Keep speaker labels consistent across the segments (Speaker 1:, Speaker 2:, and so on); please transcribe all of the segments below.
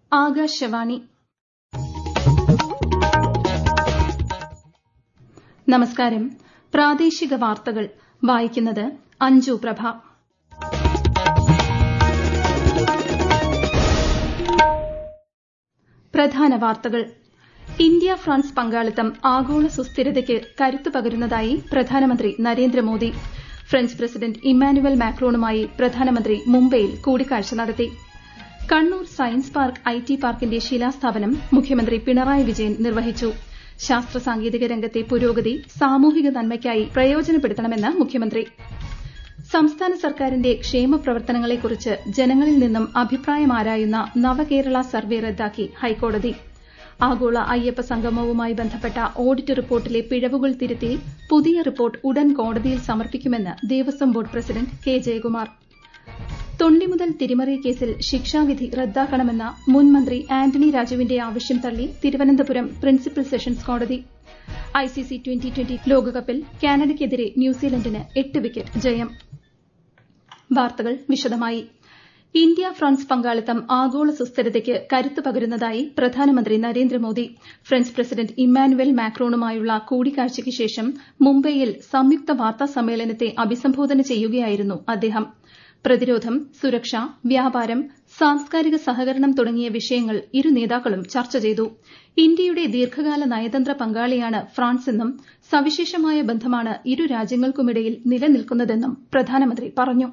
Speaker 1: ആകാശവാണി നമസ്കാരം പ്രാദേശിക വാർത്തകൾ വായിക്കുന്നത് അഞ്ജു പ്രഭ പ്രധാന വാർത്തകൾ ഇന്ത്യ ഫ്രാൻസ് പങ്കാളിത്തം ആഗോള സുസ്ഥിരതയ്ക്ക് കരുത്തു പകരുന്നതായി പ്രധാനമന്ത്രി നരേന്ദ്രമോദി ഫ്രഞ്ച് പ്രസിഡന്റ് ഇമ്മാനുവൽ മാക്രോണുമായി പ്രധാനമന്ത്രി മുംബൈയിൽ കൂടിക്കാഴ്ച നടത്തി കണ്ണൂർ സയൻസ് പാർക്ക് ഐടി പാർക്കിന്റെ ശിലാസ്ഥാപനം മുഖ്യമന്ത്രി പിണറായി വിജയൻ നിർവഹിച്ചു ശാസ്ത്ര സാങ്കേതിക രംഗത്തെ പുരോഗതി സാമൂഹിക നന്മയ്ക്കായി പ്രയോജനപ്പെടുത്തണമെന്ന് മുഖ്യമന്ത്രി സംസ്ഥാന സർക്കാരിന്റെ ക്ഷേമ പ്രവർത്തനങ്ങളെക്കുറിച്ച് ജനങ്ങളിൽ നിന്നും അഭിപ്രായം ആരായുന്ന നവകേരള സർവേ റദ്ദാക്കി ഹൈക്കോടതി ആഗോള അയ്യപ്പ സംഗമവുമായി ബന്ധപ്പെട്ട ഓഡിറ്റ് റിപ്പോർട്ടിലെ പിഴവുകൾ തിരുത്തി പുതിയ റിപ്പോർട്ട് ഉടൻ കോടതിയിൽ സമർപ്പിക്കുമെന്ന് Devaswom board president K Jayakumar തൊണ്ടി മുതൽ തിരിമറി കേസിൽ ശിക്ഷാവിധി റദ്ദാക്കണമെന്ന മുൻ മന്ത്രി ആന്റണി രാജുവിന്റെ ആവശ്യം തള്ളി തിരുവനന്തപുരം പ്രിൻസിപ്പൽ സെഷൻസ് കോടതി ഐസിസി ട്വന്റി ട്വന്റി ലോകകപ്പിൽ കാനഡയ്ക്കെതിരെ ന്യൂസിലൻഡിന് എട്ട് വിക്കറ്റ് ജയം വാർത്തകൾ വിശദമായി ഇന്ത്യ ഫ്രാൻസ് പങ്കാളിത്തം ആഗോള സുസ്ഥിരതയ്ക്ക് കരുത്തു പകരുന്നതായി പ്രധാനമന്ത്രി നരേന്ദ്രമോദി ഫ്രഞ്ച് പ്രസിഡന്റ് ഇമ്മാനുവൽ മാക്രോണുമായുള്ള കൂടിക്കാഴ്ചയ്ക്ക് ശേഷം മുംബൈയിൽ സംയുക്ത വാർത്താ സമ്മേളനത്തെ അഭിസംബോധന ചെയ്യുകയായിരുന്നു അദ്ദേഹം പ്രതിരോധം സുരക്ഷ വ്യാപാരം സാംസ്കാരിക സഹകരണം തുടങ്ങിയ വിഷയങ്ങൾ ഇരു നേതാക്കളും ചർച്ച ചെയ്തു ഇന്ത്യയുടെ ദീർഘകാല നയതന്ത്ര പങ്കാളിയാണ് ഫ്രാൻസ് എന്നും സവിശേഷമായ ബന്ധമാണ് ഇരു രാജ്യങ്ങൾക്കുമിടയിൽ നിലനിൽക്കുന്നതെന്നും പ്രധാനമന്ത്രി പറഞ്ഞു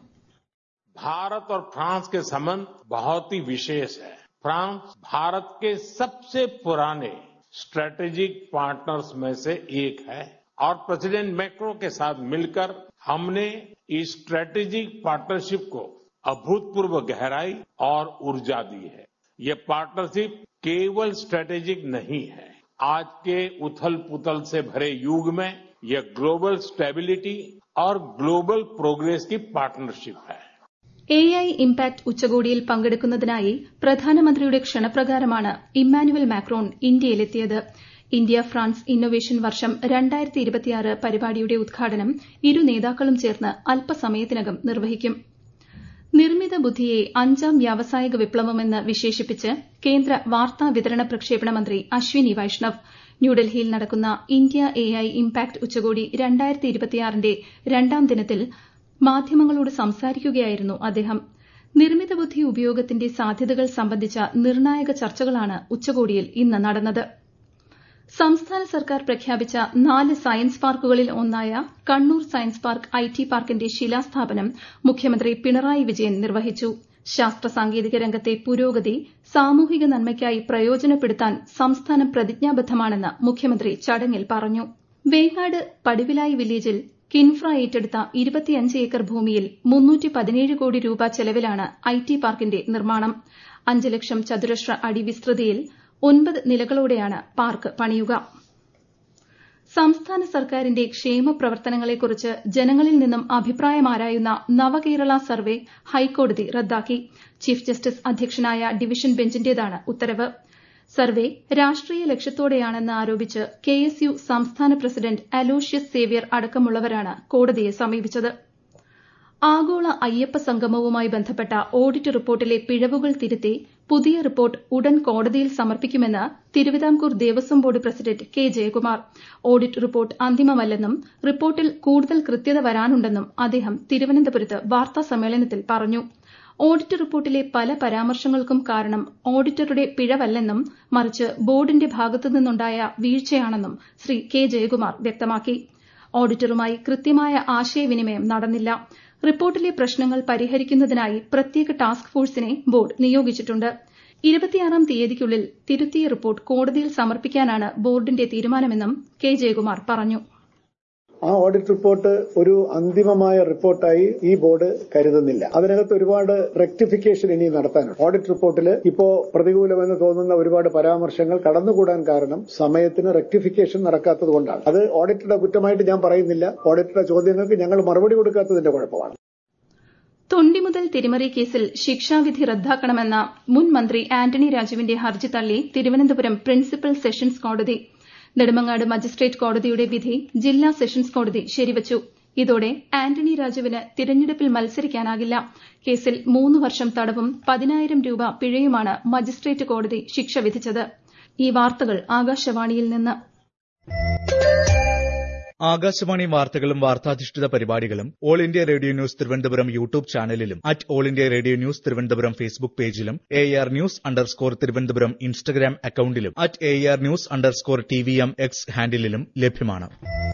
Speaker 2: भारत और फ्रांस के संबंध बहुत ही विशेष है फ्रांस भारत के सबसे पुराने स्ट्रेटेजिक पार्टनर्स में से एक है और प्रेसिडेंट मैक्रो के साथ मिलकर हमने इस स्ट्रेटेजिक पार्टनरशिप को अभूतपूर्व गहराई और ऊर्जा दी है ये पार्टनरशिप केवल स्ट्रेटेजिक नहीं है आज के उथल पुथल से भरे युग में यह ग्लोबल स्टेबिलिटी और ग्लोबल प्रोग्रेस की पार्टनरशिप है
Speaker 1: എ ഐ ഇംപാക്ട് ഉച്ചകോടിയിൽ പങ്കെടുക്കുന്നതിനായി പ്രധാനമന്ത്രിയുടെ ക്ഷണപ്രകാരമാണ് ഇമ്മാനുവൽ മാക്രോൺ ഇന്ത്യയിലെത്തിയത് ഇന്ത്യ ഫ്രാൻസ് ഇന്നൊവേഷൻ വർഷം പരിപാടിയുടെ ഉദ്ഘാടനം ഇരു നേതാക്കളും ചേർന്ന് അല്പസമയത്തിനകം നിർവഹിക്കും നിർമ്മിത ബുദ്ധിയെ അഞ്ചാം വ്യാവസായിക വിപ്ലവമെന്ന് വിശേഷിപ്പിച്ച് കേന്ദ്ര വാർത്താ വിതരണ പ്രക്ഷേപണ മന്ത്രി അശ്വിനി വൈഷ്ണവ് ന്യൂഡൽഹിയിൽ നടക്കുന്ന ഇന്ത്യ എ ഐ ഇംപാക്ട് ഉച്ചകോടി ന്റെ രണ്ടാം ദിനത്തിൽ മാധ്യമങ്ങളോട് സംസാരിക്കുകയായിരുന്നു അദ്ദേഹം നിർമ്മിത ബുദ്ധി ഉപയോഗത്തിന്റെ സാധ്യതകൾ സംബന്ധിച്ച നിർണായക ചർച്ചകളാണ് ഉച്ചകോടിയിൽ ഇന്ന് നടന്നത് സംസ്ഥാന സർക്കാർ പ്രഖ്യാപിച്ച നാല് സയൻസ് പാർക്കുകളിൽ ഒന്നായ കണ്ണൂർ സയൻസ് പാർക്ക് ഐടി പാർക്കിന്റെ ശിലാസ്ഥാപനം മുഖ്യമന്ത്രി പിണറായി വിജയൻ നിർവഹിച്ചു ശാസ്ത്ര സാങ്കേതിക രംഗത്തെ പുരോഗതി സാമൂഹിക നന്മയ്ക്കായി പ്രയോജനപ്പെടുത്താൻ സംസ്ഥാനം പ്രതിജ്ഞാബദ്ധമാണെന്ന് മുഖ്യമന്ത്രി ചടങ്ങിൽ പറഞ്ഞു വേങ്ങാട് പടിവിലായി വില്ലേജിൽ കിൻഫ്ര ഏറ്റെടുത്ത ഇരുപത്തിയഞ്ച് ഏക്കർ ഭൂമിയിൽ കോടി രൂപ ചെലവിലാണ് ഐടി പാർക്കിന്റെ നിർമ്മാണം അഞ്ച് ലക്ഷം ചതുരശ്ര അടി വിസ്തൃതിയിൽ ഒൻപത് നിലകളോടെയാണ് പാർക്ക് പണിയുക സംസ്ഥാന സർക്കാരിന്റെ ക്ഷേമ പ്രവർത്തനങ്ങളെക്കുറിച്ച് ജനങ്ങളിൽ നിന്നും അഭിപ്രായം ആരായുന്ന നവകേരള സർവേ ഹൈക്കോടതി റദ്ദാക്കി ചീഫ് ജസ്റ്റിസ് അധ്യക്ഷനായ ഡിവിഷൻ ബെഞ്ചിന്റേതാണ് ഉത്തരവ് സർവേ രാഷ്ട്രീയ ലക്ഷ്യത്തോടെയാണെന്ന് ആരോപിച്ച് കെഎസ്യു സംസ്ഥാന പ്രസിഡന്റ് അലോഷ്യസ് സേവ്യർ അടക്കമുള്ളവരാണ് കോടതിയെ സമീപിച്ചത് ആഗോള അയ്യപ്പ സംഗമവുമായി ബന്ധപ്പെട്ട ഓഡിറ്റ് റിപ്പോർട്ടിലെ പിഴവുകൾ തിരുത്തി പുതിയ റിപ്പോർട്ട് ഉടൻ കോടതിയിൽ സമർപ്പിക്കുമെന്ന് Travancore Devaswom board president K Jayakumar audit report അന്തിമമല്ലെന്നും റിപ്പോർട്ടിൽ കൂടുതൽ കൃത്യത വരാനുണ്ടെന്നും അദ്ദേഹം തിരുവനന്തപുരത്ത് വാർത്താസമ്മേളനത്തിൽ പറഞ്ഞു ഓഡിറ്റ് റിപ്പോർട്ടിലെ പല പരാമർശങ്ങൾക്കും കാരണം ഓഡിറ്ററുടെ പിഴവല്ലെന്നും മറിച്ച് ബോർഡിന്റെ ഭാഗത്തുനിന്നുണ്ടായ വീഴ്ചയാണെന്നും ശ്രീ കെ ജയകുമാർ വ്യക്തമാക്കി ഓഡിറ്ററുമായി കൃത്യമായ ആശയവിനിമയം നടന്നില്ല റിപ്പോർട്ടിലെ പ്രശ്നങ്ങൾ പരിഹരിക്കുന്നതിനായി പ്രത്യേക ടാസ്ക് ഫോഴ്സിനെ ബോർഡ് നിയോഗിച്ചിട്ടുണ്ട് ഇരുപത്തിയാറാം തീയതിക്കുള്ളിൽ തിരുത്തിയ റിപ്പോർട്ട് കോടതിയിൽ സമർപ്പിക്കാനാണ് ബോർഡിന്റെ തീരുമാനമെന്നും കെ ജയകുമാർ പറഞ്ഞു
Speaker 3: ആ ഓഡിറ്റ് റിപ്പോർട്ട് ഒരു അന്തിമമായ റിപ്പോർട്ടായി ഈ ബോർഡ് കരുതുന്നില്ല അതിനകത്ത് ഒരുപാട് റെക്ടിഫിക്കേഷൻ ഇനി നടത്താനുണ്ട് ഓഡിറ്റ് റിപ്പോർട്ടിൽ ഇപ്പോ പ്രതികൂലമെന്ന് തോന്നുന്ന ഒരുപാട് പരാമർശങ്ങൾ കടന്നുകൂടാൻ കാരണം സമയത്തിന് റെക്ടിഫിക്കേഷൻ നടക്കാത്തത് കൊണ്ടാണ് അത് ഓഡിറ്ററുടെ കുറ്റമായിട്ട് ഞാൻ പറയുന്നില്ല ഓഡിറ്ററുടെ ചോദ്യങ്ങൾക്ക് ഞങ്ങൾ മറുപടി കൊടുക്കാത്തതിന്റെ കുഴപ്പമാണ്
Speaker 1: തൊണ്ടി മുതൽ തിരിമറി കേസിൽ ശിക്ഷാവിധി റദ്ദാക്കണമെന്ന മുൻ മന്ത്രി ആന്റണി രാജുവിന്റെ ഹർജി തള്ളി തിരുവനന്തപുരം പ്രിൻസിപ്പൽ സെഷൻസ് കോടതി നെടുമങ്ങാട് മജിസ്ട്രേറ്റ് കോടതിയുടെ വിധി ജില്ലാ സെഷൻസ് കോടതി ശരിവച്ചു ഇതോടെ ആന്റണി രാജുവിന് തിരഞ്ഞെടുപ്പിൽ മത്സരിക്കാനാകില്ല കേസിൽ മൂന്ന് വർഷം തടവും പതിനായിരം രൂപ പിഴയുമാണ് മജിസ്ട്രേറ്റ് കോടതി ശിക്ഷ വിധിച്ചത് ഈ വാർത്തകൾ ആകാശവാണിയിൽ നിന്ന്
Speaker 4: ആകാശവാണി വാർത്തകളും വാർത്താധിഷ്ഠിത പരിപാടികളും all India radio news Thiruvananthapuram YouTube ചാനലിലും at all India radio news Thiruvananthapuram Facebook പേജിലും A R news underscore Thiruvananthapuram Instagram അക്കൌണ്ടിലും at A R news underscore T V M X ഹാൻഡിലും ലഭ്യമാണ്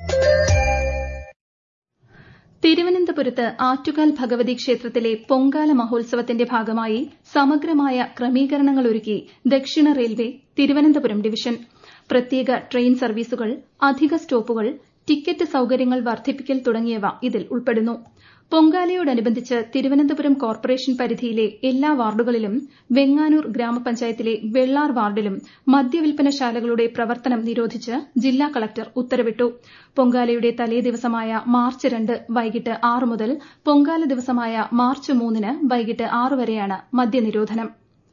Speaker 1: തിരുവനന്തപുരത്ത് ആറ്റുകാൽ ഭഗവതി ക്ഷേത്രത്തിലെ പൊങ്കാല മഹോത്സവത്തിന്റെ ഭാഗമായി സമഗ്രമായ ക്രമീകരണങ്ങൾ ഒരുക്കി ദക്ഷിണ റെയിൽവേ തിരുവനന്തപുരം ഡിവിഷൻ പ്രത്യേക ട്രെയിൻ സർവീസുകൾ അധിക സ്റ്റോപ്പുകൾ ടിക്കറ്റ് സൌകര്യങ്ങൾ വർദ്ധിപ്പിക്കൽ തുടങ്ങിയവ ഇതിൽ ഉൾപ്പെടുന്നു പൊങ്കാലയോടനുബന്ധിച്ച് തിരുവനന്തപുരം കോർപ്പറേഷൻ പരിധിയിലെ എല്ലാ വാർഡുകളിലും വെങ്ങാനൂർ ഗ്രാമപഞ്ചായത്തിലെ വെള്ളാർ വാർഡിലും മദ്യവിൽപ്പനശാലകളുടെ പ്രവർത്തനം നിരോധിച്ച് ജില്ലാ കളക്ടർ ഉത്തരവിട്ടു പൊങ്കാലയുടെ തലേദിവസമായ മാർച്ച് രണ്ട് വൈകിട്ട് ആറ് മുതൽ പൊങ്കാല ദിവസമായ മാർച്ച് മൂന്നിന് വൈകിട്ട് ആറ് വരെയാണ് മദ്യനിരോധനം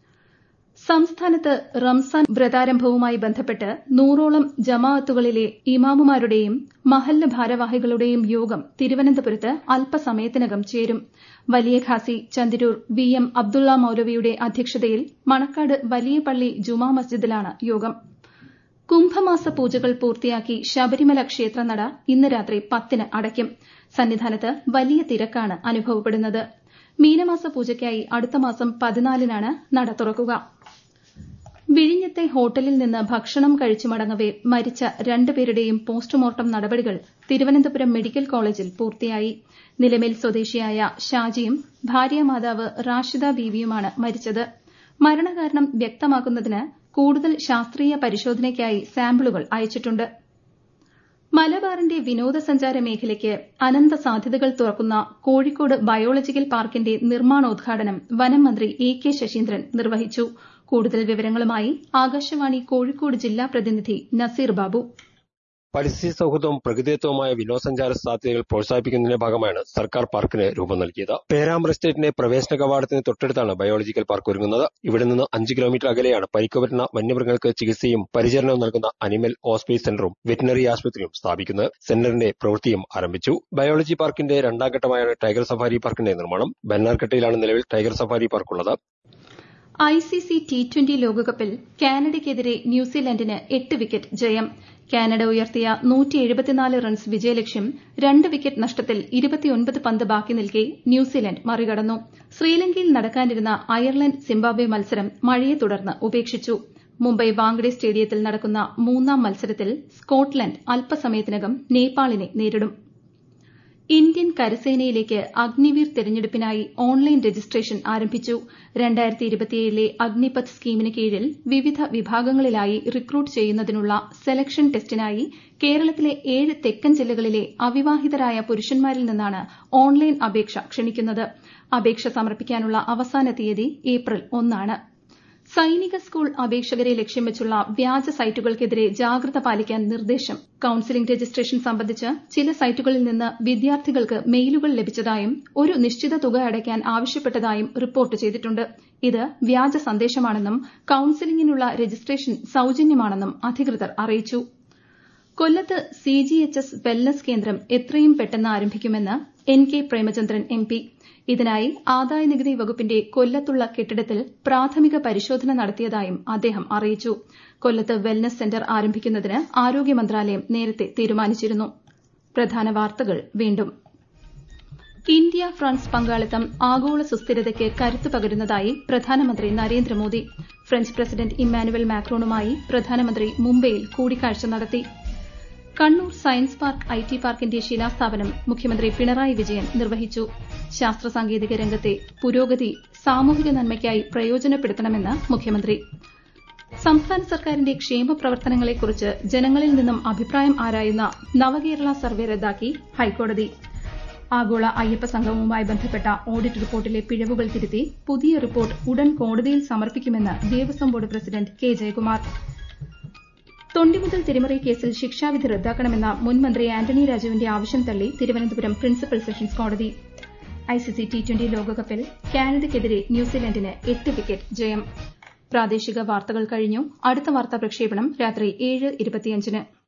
Speaker 1: സംസ്ഥാനത്ത് റംസാൻ വ്രതാരംഭവുമായി ബന്ധപ്പെട്ട് നൂറോളം ജമാഅത്തുകളിലെ ഇമാമുമാരുടെയും മഹല്ല് ഭാരവാഹികളുടെയും യോഗം തിരുവനന്തപുരത്ത് അല്പസമയത്തിനകം ചേരും വലിയ ഖാസി ചന്ദിരൂർ വി എം അബ്ദുള്ള മൌലവിയുടെ അധ്യക്ഷതയിൽ മണക്കാട് വലിയ പള്ളി ജുമാ മസ്ജിദിലാണ് യോഗം കുംഭമാസ പൂജകൾ പൂർത്തിയാക്കി ശബരിമല ക്ഷേത്രനട ഇന്ന് രാത്രി പത്തിന് അടയ്ക്കും സന്നിധാനത്ത് വലിയ തിരക്കാണ് അനുഭവപ്പെടുന്നത് മീനമാസ പൂജയ്ക്കായി അടുത്ത മാസം പതിനാലിനാണ് നട തുറക്കുക വിഴിഞ്ഞത്തെ ഹോട്ടലിൽ നിന്ന് ഭക്ഷണം കഴിച്ചു മടങ്ങവെ മരിച്ച രണ്ടുപേരുടെയും പോസ്റ്റ്മോർട്ടം നടപടികൾ തിരുവനന്തപുരം മെഡിക്കൽ കോളേജിൽ പൂർത്തിയായി നിലമേൽ സ്വദേശിയായ ഷാജിയും ഭാര്യാമാതാവ് റാഷിദ ബീവിയുമാണ് മരിച്ചത് മരണകാരണം വ്യക്തമാക്കുന്നതിന് കൂടുതൽ ശാസ്ത്രീയ പരിശോധനയ്ക്കായി സാമ്പിളുകൾ അയച്ചിട്ടുണ്ട് മലബാറിന്റെ വിനോദസഞ്ചാര മേഖലയ്ക്ക് അനന്ത സാധ്യതകൾ തുറക്കുന്ന കോഴിക്കോട് ബയോളജിക്കൽ പാർക്കിന്റെ നിർമ്മാണോദ്ഘാടനം വനം മന്ത്രി എ കെ ശശീന്ദ്രൻ നിർവഹിച്ചു കൂടുതൽ വിവരങ്ങളുമായി ആകാശവാണി കോഴിക്കോട് ജില്ലാ പ്രതിനിധി നസീർ ബാബു
Speaker 5: പരിസ്ഥിതി സൗഹൃദവും പ്രകൃതിദത്തവുമായ വിനോദസഞ്ചാര സാധ്യതകൾ പ്രോത്സാഹിപ്പിക്കുന്നതിന്റെ ഭാഗമായാണ് സർക്കാർ പാർക്കിന് രൂപം നൽകിയത് പേരാമ്പ്ര എസ്റ്റേറ്റിന്റെ പ്രവേശന കവാടത്തിന് തൊട്ടടുത്താണ് ബയോളജിക്കൽ പാർക്ക് ഒരുങ്ങുന്നത് ഇവിടെ നിന്ന് അഞ്ച് കിലോമീറ്റർ അകലെയാണ് പരിക്കുപറ്റുന്ന വന്യമൃഗങ്ങൾക്ക് ചികിത്സയും പരിചരണവും നൽകുന്ന അനിമൽ ഹോസ്പിറ്റൽ സെന്ററും വെറ്റിനറി ആശുപത്രിയും സ്ഥാപിക്കുന്നത് സെന്ററിന്റെ പ്രവൃത്തിയും ആരംഭിച്ചു ബയോളജി പാർക്കിന്റെ രണ്ടാം ഘട്ടമായാണ് ടൈഗർ സഫാരി പാർക്കിന്റെ നിർമ്മാണം ബന്നാർക്കട്ടയിലാണ് നിലവിൽ ടൈഗർ സഫാരി പാർക്ക് ഉള്ളത്
Speaker 1: ഐസിസി ടി ട്വന്റി ലോകകപ്പിൽ കാനഡയ്ക്കെതിരെ ന്യൂസിലൻഡിന് എട്ട് വിക്കറ്റ് ജയം കാനഡ ഉയർത്തിയ റൺസ് വിജയലക്ഷ്യം രണ്ട് വിക്കറ്റ് നഷ്ടത്തിൽ പന്ത് ബാക്കി നിൽക്കെ ന്യൂസിലൻഡ് മറികടന്നു ശ്രീലങ്കയിൽ നടക്കാനിരുന്ന അയർലൻഡ് സിംബാബ്വെ മത്സരം മഴയെ തുടർന്ന് ഉപേക്ഷിച്ചു മുംബൈ വാങ്കഡെ സ്റ്റേഡിയത്തിൽ നടക്കുന്ന മൂന്നാം മത്സരത്തിൽ സ്കോട്ട്ലൻഡ് അല്പസമയത്തിനകം നേപ്പാളിനെ നേരിടും ഇന്ത്യൻ കരസേനയിലേക്ക് അഗ്നിവീർ തെരഞ്ഞെടുപ്പിനായി ഓൺലൈൻ രജിസ്ട്രേഷൻ ആരംഭിച്ചു ലെ അഗ്നിപഥ് സ്കീമിന് കീഴിൽ വിവിധ വിഭാഗങ്ങളിലായി റിക്രൂട്ട് ചെയ്യുന്നതിനുള്ള സെലക്ഷൻ ടെസ്റ്റിനായി കേരളത്തിലെ ഏഴ് തെക്കൻ ജില്ലകളിലെ അവിവാഹിതരായ പുരുഷന്മാരിൽ നിന്നാണ് ഓൺലൈൻ അപേക്ഷ ക്ഷണിക്കുന്നത് അപേക്ഷ സമർപ്പിക്കാനുള്ള അവസാന തീയതി ഏപ്രിൽ ഒന്നാണ് സൈനിക സ്കൂൾ അപേക്ഷകരെ ലക്ഷ്യം വെച്ചുള്ള വ്യാജ സൈറ്റുകൾക്കെതിരെ ജാഗ്രത പാലിക്കാൻ നിർദ്ദേശം കൌൺസിലിംഗ് രജിസ്ട്രേഷൻ സംബന്ധിച്ച് ചില സൈറ്റുകളിൽ നിന്ന് വിദ്യാർത്ഥികൾക്ക് മെയിലുകൾ ലഭിച്ചതായും ഒരു നിശ്ചിത തുക അടയ്ക്കാൻ ആവശ്യപ്പെട്ടതായും റിപ്പോർട്ട് ചെയ്തിട്ടുണ്ട് ഇത് വ്യാജ സന്ദേശമാണെന്നും കൌൺസിലിംഗിനുള്ള രജിസ്ട്രേഷൻ സൌജന്യമാണെന്നും അധികൃതർ അറിയിച്ചു കൊല്ലത്ത് സിജിഎച്ച്എസ് വെൽനസ് കേന്ദ്രം എത്രയും പെട്ടെന്ന് ആരംഭിക്കുമെന്ന് N K Premachandran M P ഇതിനായി ആദായനികുതി വകുപ്പിന്റെ കൊല്ലത്തുള്ള കെട്ടിടത്തിൽ പ്രാഥമിക പരിശോധന നടത്തിയതായും അദ്ദേഹം അറിയിച്ചു കൊല്ലത്ത് വെൽനസ് സെന്റർ ആരംഭിക്കുന്നതിന് ആരോഗ്യ മന്ത്രാലയം നേരത്തെ തീരുമാനിച്ചിരുന്നു പ്രധാന വാർത്തകൾ വീണ്ടും ഇന്ത്യ ഫ്രാൻസ് പങ്കാളിത്തം ആഗോള സുസ്ഥിരതയ്ക്ക് കരുത്തു പകരുന്നതായി പ്രധാനമന്ത്രി നരേന്ദ്രമോദി ഫ്രഞ്ച് പ്രസിഡന്റ് ഇമ്മാനുവൽ മാക്രോണുമായി പ്രധാനമന്ത്രി മുംബൈയിൽ കൂടിക്കാഴ്ച നടത്തി Kannur science park I T പാർക്കിന്റെ ശിലാസ്ഥാപനം മുഖ്യമന്ത്രി പിണറായി വിജയൻ നിർവഹിച്ചു ശാസ്ത്ര സാങ്കേതിക രംഗത്തെ പുരോഗതി സാമൂഹിക നന്മയ്ക്കായി പ്രയോജനപ്പെടുത്തണമെന്ന് മുഖ്യമന്ത്രി സംസ്ഥാന സർക്കാരിന്റെ ക്ഷേമ പ്രവർത്തനങ്ങളെക്കുറിച്ച് ജനങ്ങളിൽ നിന്നും അഭിപ്രായം ആരായുന്ന നവകേരള സർവേ റദ്ദാക്കി ഹൈക്കോടതി ആഗോള അയ്യപ്പ സംഗമവുമായി ബന്ധപ്പെട്ട ഓഡിറ്റ് റിപ്പോർട്ടിലെ പിഴവുകൾ തിരുത്തി പുതിയ റിപ്പോർട്ട് ഉടൻ കോടതിയിൽ സമർപ്പിക്കുമെന്ന് Devaswom board president K Jayakumar തൊണ്ടിമുതൽ തിരിമറി കേസിൽ ശിക്ഷാവിധി റദ്ദാക്കണമെന്ന മുൻ മന്ത്രി ആന്റണി രാജുവിന്റെ ആവശ്യം തള്ളി തിരുവനന്തപുരം പ്രിൻസിപ്പൽ സെഷൻസ് കോടതി ഐസിസി ടി ട്വന്റി ലോകകപ്പിൽ കാനഡയ്ക്കെതിരെ ന്യൂസിലൻഡിന് എട്ട് വിക്കറ്റ് ജയം പ്രാദേശിക വാർത്തകൾ കഴിഞ്ഞു അടുത്ത വാർത്താ പ്രക്ഷേപണം രാത്രി ഏഴ് ഇരുപത്തിയഞ്ചിന്